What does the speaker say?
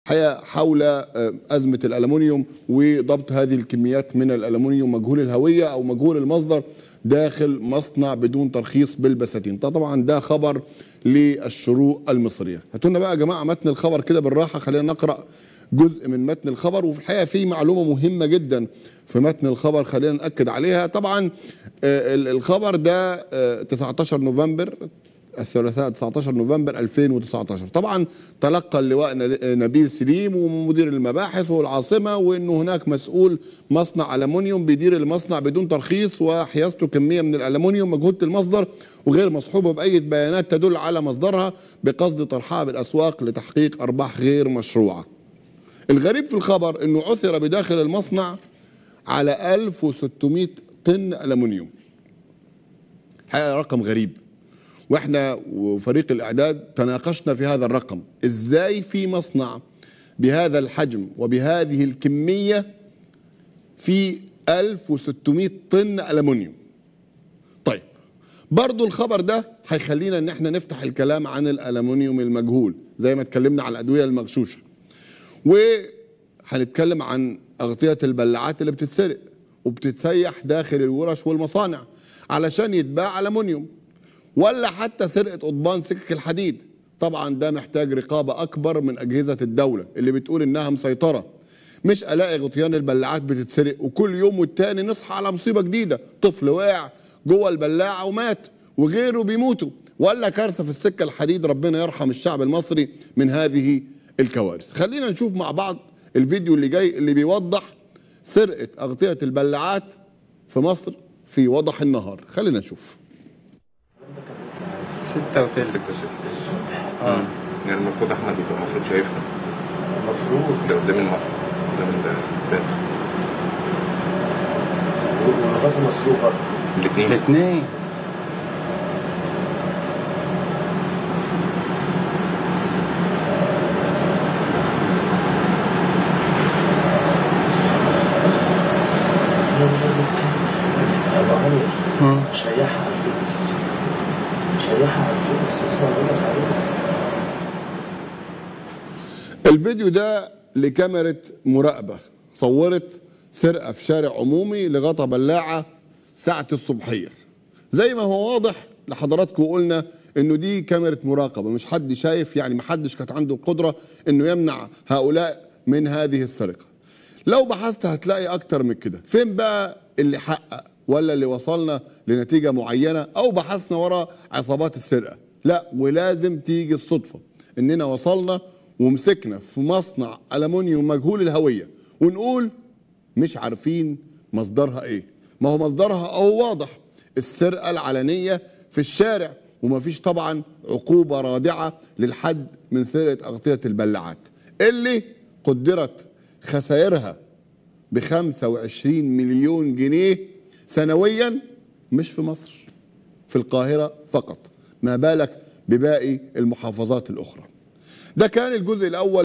حقيقة حول آه، أزمة الألمنيوم وضبط هذه الكميات من الألمنيوم مجهول الهوية أو مجهول المصدر داخل مصنع بدون ترخيص بالبساتين طبعا ده خبر للشروق المصرية هاتوا لنا بقى يا جماعة متن الخبر كده بالراحة خلينا نقرأ جزء من متن الخبر وفي الحقيقة في معلومة مهمة جدا في متن الخبر خلينا نأكد عليها طبعا آه، ال- الخبر ده آه، 19 نوفمبر الثلاثاء 19 نوفمبر 2019 طبعا تلقى اللواء ن- نبيل سليم ومدير المباحث والعاصمة وانه هناك مسؤول مصنع ألمنيوم بيدير المصنع بدون ترخيص وحيازته كمية من الألمنيوم مجهولة المصدر وغير مصحوبة بأي بيانات تدل على مصدرها بقصد طرحها بالأسواق لتحقيق أرباح غير مشروعة الغريب في الخبر انه عثر بداخل المصنع على 1600 طن ألمنيوم حقيقة رقم غريب واحنا وفريق الاعداد تناقشنا في هذا الرقم ازاي في مصنع بهذا الحجم وبهذه الكميه في 1600 طن المونيوم طيب برضو الخبر ده هيخلينا ان احنا نفتح الكلام عن الالومنيوم المجهول زي ما اتكلمنا على الادويه المغشوشه وهنتكلم عن اغطيه البلاعات اللي بتتسرق وبتتسيح داخل الورش والمصانع علشان يتباع الومنيوم ولا حتى سرقه قضبان سكك الحديد طبعا ده محتاج رقابه اكبر من اجهزه الدوله اللي بتقول انها مسيطره مش الاقي غطيان البلاعات بتتسرق وكل يوم والتاني نصحى على مصيبه جديده طفل وقع جوه البلاعه ومات وغيره بيموتوا ولا كارثه في السكه الحديد ربنا يرحم الشعب المصري من هذه الكوارث خلينا نشوف مع بعض الفيديو اللي جاي اللي بيوضح سرقه اغطيه البلاعات في مصر في وضح النهار خلينا نشوف ستة وتلت ستة ستة اه يعني المفروض احمد يبقى المفروض شايفها المفروض ده قدام المصنع قدام الباب والنظافه المسروقه الاثنين الاثنين ابو عمرو شيحها على الفيس شيحها على الفيس اسمع بقول لك عليه الفيديو ده لكاميرا مراقبة صورت سرقة في شارع عمومي لغطا بلاعة ساعة الصبحية زي ما هو واضح لحضراتكم قلنا انه دي كاميرا مراقبة مش حد شايف يعني ما حدش كانت عنده القدرة انه يمنع هؤلاء من هذه السرقة لو بحثت هتلاقي اكتر من كده فين بقى اللي حقق ولا اللي وصلنا لنتيجة معينة او بحثنا وراء عصابات السرقة لا ولازم تيجي الصدفة اننا وصلنا ومسكنا في مصنع ألمونيوم مجهول الهوية ونقول مش عارفين مصدرها ايه ما هو مصدرها او واضح السرقة العلنية في الشارع ومفيش طبعا عقوبة رادعة للحد من سرقة أغطية البلاعات اللي قدرت خسائرها ب 25 مليون جنيه سنويا مش في مصر في القاهرة فقط ما بالك بباقي المحافظات الأخرى ده كان الجزء الأول